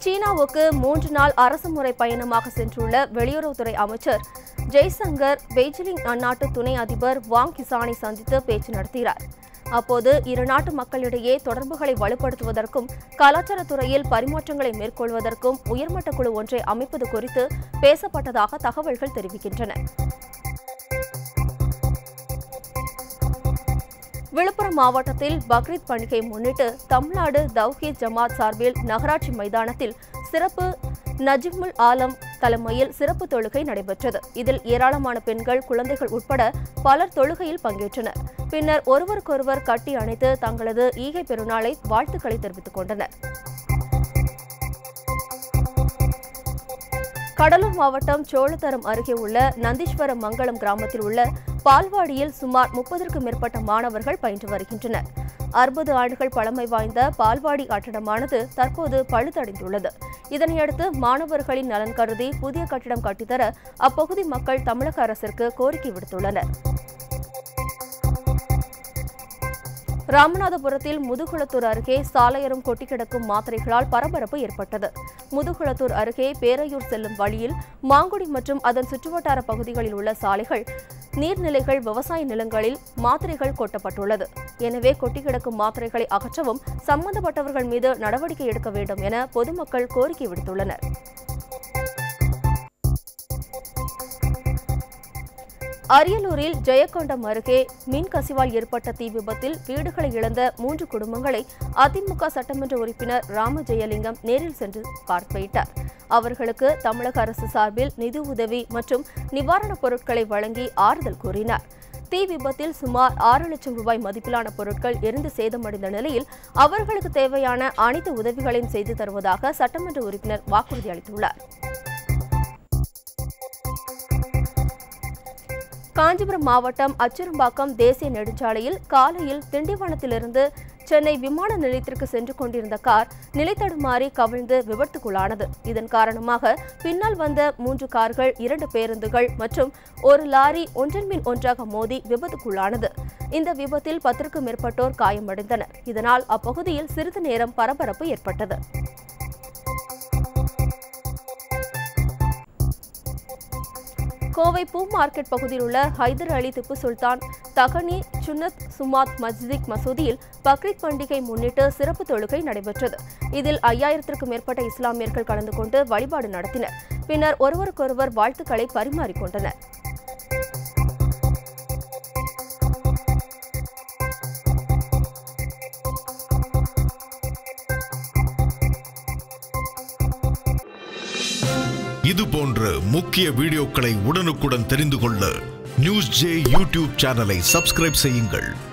சீனாவுக்கு மூன்று நாள் அரசுமுறை பயணமாக சென்றுள்ள வெளியுறவுத்துறை அமைச்சர் ஜெய்சங்கர் பெய்ஜிலிங் அந்நாட்டு துணை அதிபர் வாங் கிசானை சந்தித்து பேச்சு நடத்தினார் அப்போது இரு நாட்டு மக்களிடையே தொடர்புகளை வலுப்படுத்துவதற்கும் கலாச்சாரத் துறையில் பரிமாற்றங்களை மேற்கொள்வதற்கும் உயர்மட்ட குழு ஒன்றை அமைப்பது குறித்து பேசப்பட்டதாக தகவல்கள் தெரிவிக்கின்றன விழுப்புரம் மாவட்டத்தில் பக்ரீத் பண்டிகையை முன்னிட்டு தமிழ்நாடு தவ்ஹீத் ஜமாத் சார்பில் நகராட்சி மைதானத்தில் சிறப்பு நஜிமுல் ஆலம் தலைமையில் சிறப்பு தொழுகை நடைபெற்றது இதில் ஏராளமான பெண்கள் குழந்தைகள் உட்பட பலர் தொழுகையில் பங்கேற்றனர் பின்னர் ஒருவருக்கொருவர் கட்டி அணைத்து தங்களது ஈகை பெருநாளை வாழ்த்துக்களை தெரிவித்துக் கொண்டனர் கடலூர் மாவட்டம் சோழத்தரம் அருகே உள்ள நந்தீஸ்வர மங்கலம் கிராமத்தில் உள்ள பால்வாடியில் சுமார் முப்பதற்கும் மேற்பட்ட மாணவர்கள் பயின்று வருகின்றனர் அறுபது ஆண்டுகள் பழமை வாய்ந்த பால்வாடி கட்டடமானது தற்போது பழுதடைந்துள்ளது இதனையடுத்து மாணவர்களின் நலன் கருதி புதிய கட்டிடம் கட்டித்தர அப்பகுதி மக்கள் தமிழக அரசிற்கு கோரிக்கை விடுத்துள்ளனர் ராமநாதபுரத்தில் முதுகுளத்தூர் அருகே சாலையோரம் கொட்டி கிடக்கும் மாத்திரைகளால் பரபரப்பு ஏற்பட்டது முதுகுளத்தூர் அருகே பேரையூர் செல்லும் வழியில் மாங்குடி மற்றும் அதன் சுற்றுவட்டார பகுதிகளில் உள்ள சாலைகள் நீர்நிலைகள் விவசாய நிலங்களில் மாத்திரைகள் கொட்டப்பட்டுள்ளது எனவே கொட்டி கிடக்கும் மாத்திரைகளை அகற்றவும் சம்பந்தப்பட்டவர்கள் மீது நடவடிக்கை எடுக்க வேண்டும் என பொதுமக்கள் கோரிக்கை விடுத்துள்ளனர் அரியலூரில் ஜெயக்கொண்டம் அருகே மின் கசிவால் ஏற்பட்ட தீ விபத்தில் வீடுகளை இழந்த மூன்று குடும்பங்களை அதிமுக சட்டமன்ற உறுப்பினர் ராம ஜெயலிங்கம் நேரில் சென்று பார்வையிட்டார் அவர்களுக்கு தமிழக அரசு சார்பில் நிதி உதவி மற்றும் நிவாரணப் பொருட்களை வழங்கி ஆறுதல் கூறினார் தீ விபத்தில் சுமார் ஆறு லட்சம் ரூபாய் மதிப்பிலான பொருட்கள் எரிந்து சேதமடைந்த நிலையில் அவர்களுக்கு தேவையான அனைத்து உதவிகளையும் செய்து தருவதாக சட்டமன்ற உறுப்பினர் வாக்குறுதி அளித்துள்ளார் காஞ்சிபுரம் மாவட்டம் அச்சிறும்பாக்கம் தேசிய நெடுஞ்சாலையில் காலையில் திண்டிவனத்திலிருந்து சென்னை விமான நிலையத்திற்கு சென்று கொண்டிருந்த கார் நிலைத்தடுமாறி கவிழ்ந்து விபத்துக்குள்ளானது இதன் காரணமாக பின்னால் வந்த மூன்று கார்கள் இரண்டு பேருந்துகள் மற்றும் ஒரு லாரி ஒன்றன் பின் ஒன்றாக மோதி விபத்துக்குள்ளானது இந்த விபத்தில் பத்திற்கும் மேற்பட்டோர் காயமடைந்தனர் இதனால் அப்பகுதியில் சிறிது நேரம் பரபரப்பு ஏற்பட்டது கோவை பூ மார்க்கெட் பகுதியில் உள்ள ஹைதர் அலி திப்பு சுல்தான் தகனி சுன்னத் சுமாத் மஸ்ஜித் மசூதியில் பக்ரீத் பண்டிகை முன்னிட்டு சிறப்பு தொழுகை நடைபெற்றது இதில் ஐயாயிரத்திற்கும் மேற்பட்ட இஸ்லாமியர்கள் கலந்து கொண்டு வழிபாடு நடத்தினர் பின்னர் ஒருவருக்கொருவர் வாழ்த்துக்களை பரிமாறிக்கொண்டனர் இது போன்ற முக்கிய வீடியோக்களை உடனுக்குடன் தெரிந்து கொள்ள நியூஸ் ஜே யூடியூப் சேனலை சப்ஸ்கிரைப் செய்யுங்கள்